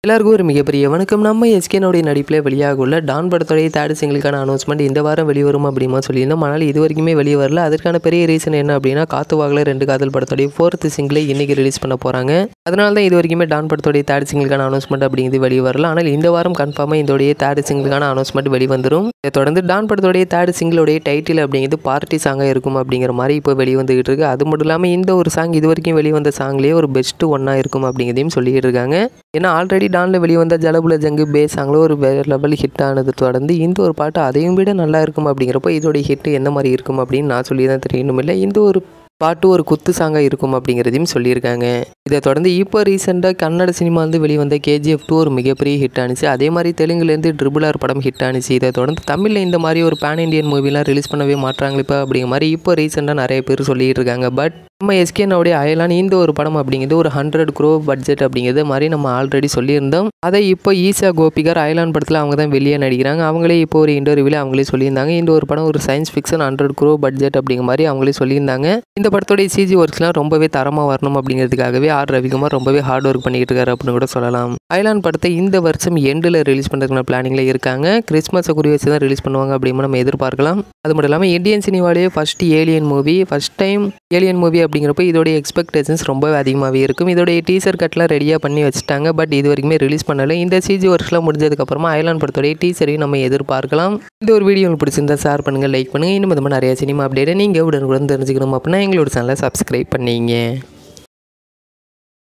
எல்லாருக்கும் ஒரு மிகப்பெரிய வணக்கம் நம்ம எஸ்கேனுடைய நடிப்பில் வெளியாக உள்ள டான் படத்துடைய தேர்ட் சிங்கிளுக்கான அனௌன்ஸ்மெண்ட் இந்த வாரம் வெளிவரும் அப்படிமா சொல்லியிருந்தோம் ஆனால் இது வரைக்குமே வெளியே வரல அதற்கான பெரிய ரீசன் என்ன அப்படின்னா காத்து வாகல ரெண்டு காதல் படத்துடைய ஃபோர்த் சிங்கிளை இன்னைக்கு ரிலீஸ் பண்ண போகிறாங்க அதனால தான் இது வரைக்குமே டான் படத்துடைய தேர்ட் சிங்கிளுக்கான அனௌன்ஸ்மெண்ட் அப்படிங்கிறது வெளியே வரல ஆனால் இந்த வாரம் கன்ஃபார்மாக இதோடைய தேர்ட் சிங்கிளுக்கான அனௌன்ஸ்மெண்ட் வெளிவந்துடும் இதை தொடர்ந்து டான் படத்துடைய தேர்ட் சிங்கிளோடைய டைட்டில் அப்படிங்கிறது பார்ட்டி சாங்காக இருக்கும் அப்படிங்கிற மாதிரி இப்போ வெளியே வந்துகிட்டு இருக்கு அது மட்டும் இல்லாமல் இந்த ஒரு சாங் இது வரைக்கும் வெளிவந்த சாங்லேயே ஒரு பெஸ்ட்டு ஒன்றா இருக்கும் அப்படிங்கிறதையும் சொல்லிட்டு இருக்காங்க ஏன்னா ஆல்ரெடி டானில் வெளிவந்த ஜலபுல ஜங்கு பே சாங்கில் ஒரு வேறு லெவல் ஹிட் ஆனது தொடர்ந்து இந்த ஒரு பாட்டு அதையும் விட நல்லா இருக்கும் அப்படிங்கிறப்போ இதோடைய ஹிட் எந்த மாதிரி இருக்கும் அப்படின்னு நான் சொல்லி தான் தெரியணும் இல்லை இந்த ஒரு பாட்டு ஒரு குத்து சாங்காக இருக்கும் அப்படிங்கிறதையும் சொல்லியிருக்காங்க இதை தொடர்ந்து இப்போ ரீசெண்டாக கன்னட சினிமாலேருந்து வெளிவந்த கேஜிஎஃப் டூ ஒரு மிகப்பெரிய ஹிட் ஆனிச்சு அதே மாதிரி தெலுங்குலேருந்து ட்ரிபிள் ஆர் படம் ஹிட் ஆனிச்சு இதை தொடர்ந்து தமிழில் இந்த மாதிரி ஒரு பேன் இண்டியன் மூவிலாம் ரிலீஸ் பண்ணவே மாட்டாங்களே இப்போ அப்படிங்கிற மாதிரி இப்போ ரீசெண்டாக நிறைய பேர் சொல்லிட்டு இருக்காங்க பட் நம்ம எஸ்கேனோடைய அயலான் இந்த ஒரு படம் அப்படிங்கிறது ஒரு ஹண்ட்ரட் க்ரோ பட்ஜெட் அப்படிங்கிறது மாதிரி நம்ம ஆல்ரெடி சொல்லியிருந்தோம் அதை இப்போ ஈசா கோபிகர் அயலான் படத்தில் அவங்க தான் வெளியே நடிக்கிறாங்க அவங்களே இப்போ ஒரு இன்டர்வியூவில் அவங்களே சொல்லியிருந்தாங்க இந்த ஒரு படம் ஒரு science fiction hundred crore budget அப்படிங்கிற மாதிரி அவங்களே சொல்லியிருந்தாங்க இந்த படத்தோடைய சிஜி ஒர்க்ஸ்லாம் ரொம்பவே தரமாக வரணும் அப்படிங்கிறதுக்காகவே ஆர் ரவிக்குமார் ரொம்பவே ஹார்ட் ஒர்க் பண்ணிக்கிட்டு இருக்காரு அப்படின்னு கூட சொல்லலாம் அயலான் படத்தை இந்த வருஷம் எண்டில் ரிலீஸ் பண்ணுறதுக்கான பிளானிங்கில் இருக்காங்க கிறிஸ்மஸை குறி வச்சு தான் ரிலீஸ் பண்ணுவாங்க அப்படின்னு நம்ம எதிர்பார்க்கலாம் அது மட்டும் இல்லாமல் இந்தியன் சினிமாலேயே first alien movie first time alien movie அப்படிங்கிறப்ப இதோடைய எக்ஸ்பெக்டேஷன்ஸ் ரொம்பவே அதிகமாகவே இருக்கும் இதோடைய டீசர் கட்லாம் ரெடியாக பண்ணி வச்சுட்டாங்க பட் இது வரைக்குமே ரிலீஸ் பண்ணலை இந்த சிஜி ஒர்க்ஸ்லாம் முடிஞ்சதுக்கப்புறமா அயலான் படத்தோடைய டீசரையும் நம்ம எதிர்பார்க்கலாம் இந்த ஒரு வீடியோ உங்களுக்கு பிடிச்சிருந்தா ஷேர் பண்ணுங்கள் லைக் பண்ணுங்கள் இன்னும் இந்த மாதிரி நிறைய சினிமா அப்டேட்டை நீங்கள் உடனுக்குடன் தெரிஞ்சுக்கணும் அப்படின்னா எங்களோட சேனலை சப்ஸ்கிரைப் பண்ணிங்க